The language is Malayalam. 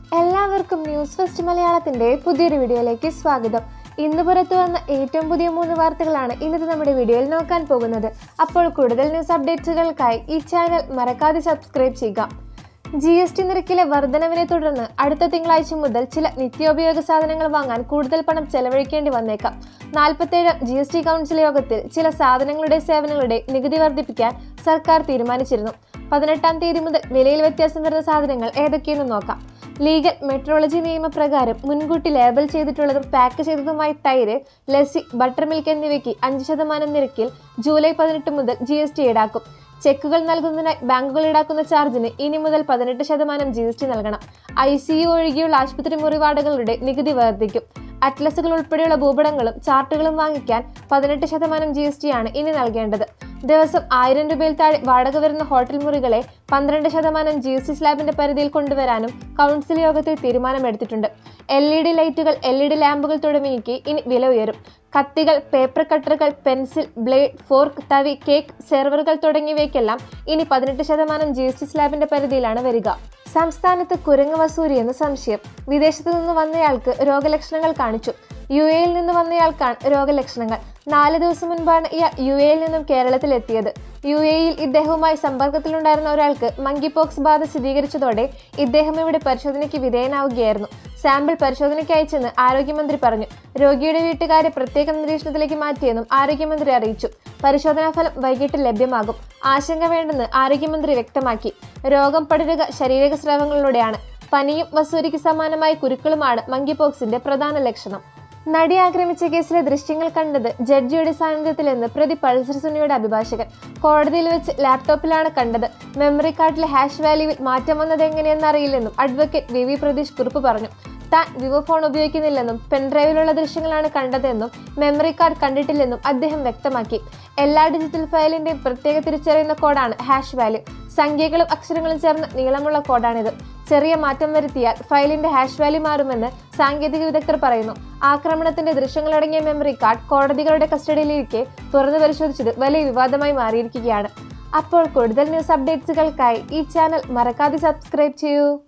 എല്ലാവർക്കും ന്യൂസ് ഫസ്റ്റ് മലയാളത്തിന്റെ പുതിയൊരു വീഡിയോയിലേക്ക് സ്വാഗതം ഇന്ന് പുറത്തു വന്ന ഏറ്റവും പുതിയ മൂന്ന് വാർത്തകളാണ് ഇന്നത്തെ നമ്മുടെ വീഡിയോയിൽ നോക്കാൻ പോകുന്നത് അപ്പോൾ കൂടുതൽ ന്യൂസ് അപ്ഡേറ്റ്സുകൾക്കായി ഈ ചാനൽ മറക്കാതെ സബ്സ്ക്രൈബ് ചെയ്യുക ജി എസ് ടി നിരക്കിലെ വർധനവിനെ തുടർന്ന് അടുത്ത തിങ്കളാഴ്ച മുതൽ ചില നിത്യോപയോഗ സാധനങ്ങൾ വാങ്ങാൻ കൂടുതൽ പണം ചെലവഴിക്കേണ്ടി വന്നേക്കാം നാൽപ്പത്തേഴ് ജി എസ് ടി കൗൺസിൽ യോഗത്തിൽ ചില സാധനങ്ങളുടെ സേവനങ്ങളുടെ നികുതി വർദ്ധിപ്പിക്കാൻ സർക്കാർ തീരുമാനിച്ചിരുന്നു പതിനെട്ടാം തീയതി മുതൽ വിലയിൽ വ്യത്യാസം വരുന്ന സാധനങ്ങൾ ഏതൊക്കെയെന്ന് നോക്കാം ലീഗൽ മെട്രോളജി നിയമപ്രകാരം മുൻകൂട്ടി ലേബൽ ചെയ്തിട്ടുള്ളതും പാക്ക് ചെയ്തതുമായ തൈര് ലസ്സി ബട്ടർ മിൽക്ക് എന്നിവയ്ക്ക് അഞ്ച് ശതമാനം നിരക്കിൽ ജൂലൈ പതിനെട്ട് മുതൽ ജി എസ് ടി ഈടാക്കും ചെക്കുകൾ നൽകുന്നതിനായി ബാങ്കുകൾ ഈടാക്കുന്ന ചാർജിന് ഇനി മുതൽ പതിനെട്ട് ശതമാനം ജി എസ് ടി നൽകണം ഐ സി യു ഒഴികെയുള്ള ആശുപത്രി മുറിവാടകളുടെ നികുതി വർദ്ധിക്കും അറ്റ്ലസുകൾ ഉൾപ്പെടെയുള്ള ഭൂപടങ്ങളും ചാർട്ടുകളും വാങ്ങിക്കാൻ പതിനെട്ട് ശതമാനം ജി എസ് ടി ആണ് ഇനി നൽകേണ്ടത് ദിവസം ആയിരം രൂപയിൽ താഴെ വാടക വരുന്ന ഹോട്ടൽ മുറികളെ പന്ത്രണ്ട് ശതമാനം ജി എസ് ടി സ്ലാബിന്റെ പരിധിയിൽ കൊണ്ടുവരാനും കൗൺസിൽ യോഗത്തിൽ തീരുമാനമെടുത്തിട്ടുണ്ട് എൽ ഇ ഡി ലൈറ്റുകൾ എൽ ഇ ഡി ലാമ്പുകൾ തുടങ്ങിയക്ക് ഇനി വില ഉയരും കത്തികൾ പേപ്പർ കട്ടറുകൾ പെൻസിൽ ബ്ലേഡ് ഫോർക്ക് തവി കേക്ക് സെർവറുകൾ തുടങ്ങിയവയ്ക്കെല്ലാം ഇനി പതിനെട്ട് ശതമാനം ജി എസ് ടി സ്ലാബിന്റെ പരിധിയിലാണ് വരിക സംസ്ഥാനത്ത് കുരങ്ങ് വസൂരി എന്ന് സംശയം വിദേശത്തു നിന്ന് വന്നയാൾക്ക് രോഗലക്ഷണങ്ങൾ കാണിച്ചു യു എയിൽ നിന്ന് വന്നയാൾക്കാണ് രോഗലക്ഷണങ്ങൾ നാല് ദിവസം മുൻപാണ് ഇയാൾ യു എയിൽ നിന്നും കേരളത്തിലെത്തിയത് യു എയിൽ ഇദ്ദേഹവുമായി സമ്പർക്കത്തിലുണ്ടായിരുന്ന ഒരാൾക്ക് മങ്കി പോക്സ് ബാധ സ്ഥിരീകരിച്ചതോടെ ഇദ്ദേഹം ഇവിടെ പരിശോധനയ്ക്ക് വിധേയനാവുകയായിരുന്നു സാമ്പിൾ പരിശോധനയ്ക്ക് അയച്ചെന്ന് ആരോഗ്യമന്ത്രി പറഞ്ഞു രോഗിയുടെ വീട്ടുകാരെ പ്രത്യേക നിരീക്ഷണത്തിലേക്ക് മാറ്റിയെന്നും ആരോഗ്യമന്ത്രി അറിയിച്ചു പരിശോധനാ ഫലം വൈകിട്ട് ലഭ്യമാകും ആശങ്ക വേണ്ടെന്ന് ആരോഗ്യമന്ത്രി വ്യക്തമാക്കി രോഗം പടരുക ശരീരക സ്രവങ്ങളിലൂടെയാണ് പനിയും വസൂരിക്ക് സമാനമായ കുരുക്കളുമാണ് മങ്കി പോക്സിന്റെ പ്രധാന ലക്ഷണം നടി ആക്രമിച്ച കേസിലെ ദൃശ്യങ്ങൾ കണ്ടത് ജഡ്ജിയുടെ സാന്നിധ്യത്തിലെന്ന് പ്രതി പൾസർ സുനിയുടെ അഭിഭാഷകൻ കോടതിയിൽ വെച്ച് ലാപ്ടോപ്പിലാണ് കണ്ടത് മെമ്മറി കാർഡിലെ ഹാഷ് വാല്യൂവിൽ മാറ്റം വന്നത് എങ്ങനെയെന്നറിയില്ലെന്നും അഡ്വക്കേറ്റ് വി വി പ്രതീഷ് കുറിപ്പ് പറഞ്ഞു താൻ വിവോ ഫോൺ ഉപയോഗിക്കുന്നില്ലെന്നും പെൻഡ്രൈവിലുള്ള ദൃശ്യങ്ങളാണ് കണ്ടതെന്നും മെമ്മറി കാർഡ് കണ്ടിട്ടില്ലെന്നും അദ്ദേഹം വ്യക്തമാക്കി എല്ലാ ഡിജിറ്റൽ ഫയലിന്റെയും പ്രത്യേക തിരിച്ചറിയുന്ന കോഡാണ് ഹാഷ് വാല്യൂ സംഖ്യകളും അക്ഷരങ്ങളും ചേർന്ന നീളമുള്ള കോഡാണിത് ചെറിയ മാറ്റം വരുത്തിയാൽ ഫയലിന്റെ ഹാഷ് വാല്യൂ മാറുമെന്ന് സാങ്കേതിക വിദഗ്ധർ പറയുന്നു ആക്രമണത്തിന്റെ ദൃശ്യങ്ങളടങ്ങിയ മെമ്മറി കാർഡ് കോടതികളുടെ കസ്റ്റഡിയിലിരിക്കെ തുറന്നു പരിശോധിച്ചത് വലിയ വിവാദമായി മാറിയിരിക്കുകയാണ് അപ്പോൾ കൂടുതൽ ന്യൂസ് അപ്ഡേറ്റ്സുകൾക്കായി ഈ ചാനൽ മറക്കാതെ സബ്സ്ക്രൈബ് ചെയ്യൂ